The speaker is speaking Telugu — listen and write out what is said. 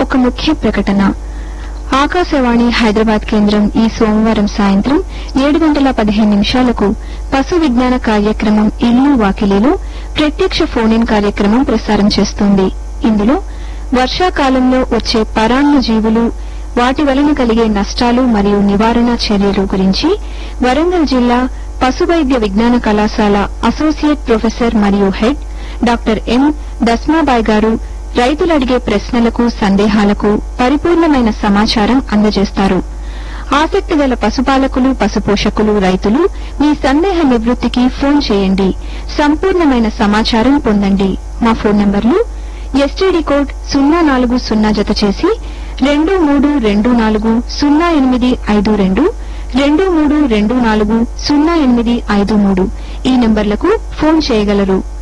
ఒక ముఖ్య ప్రకటన ఆకాశవాణి హైదరాబాద్ కేంద్రం ఈ సోమవారం సాయంత్రం ఏడు గంటల పదిహేను నిమిషాలకు పశు విజ్ఞాన కార్యక్రమం ఇల్లు వాకిలీలో ప్రత్యక్ష ఫోన్ ఇన్ కార్యక్రమం ప్రసారం చేస్తోంది ఇందులో వర్షాకాలంలో వచ్చే పరాన్న జీవులు వాటి వలన కలిగే నష్టాలు మరియు నివారణ చర్యలు గురించి వరంగల్ జిల్లా పశు వైద్య విజ్ఞాన కళాశాల అసోసియేట్ ప్రొఫెసర్ మరియు హెడ్ డాక్టర్ ఎం దస్మాబాయ్ గారు రైతులు అడిగే ప్రశ్నలకు సందేహాలకు పరిపూర్ణమైన సమాచారం అందజేస్తారు ఆసక్తి గల పశుపాలకులు పశుపోషకులు రైతులు మీ సందేహ నివృత్తికి ఫోన్ చేయండి సంపూర్ణమైన సమాచారం పొందండి మా ఫోన్ నంబర్లు ఎస్టీడీ కోడ్ సున్నా నాలుగు సున్నా జత చేసి రెండు మూడు రెండు నాలుగు సున్నా ఎనిమిది ఐదు రెండు రెండు మూడు రెండు నాలుగు సున్నా ఎనిమిది ఐదు మూడు ఈ నంబర్లకు ఫోన్ చేయగలరు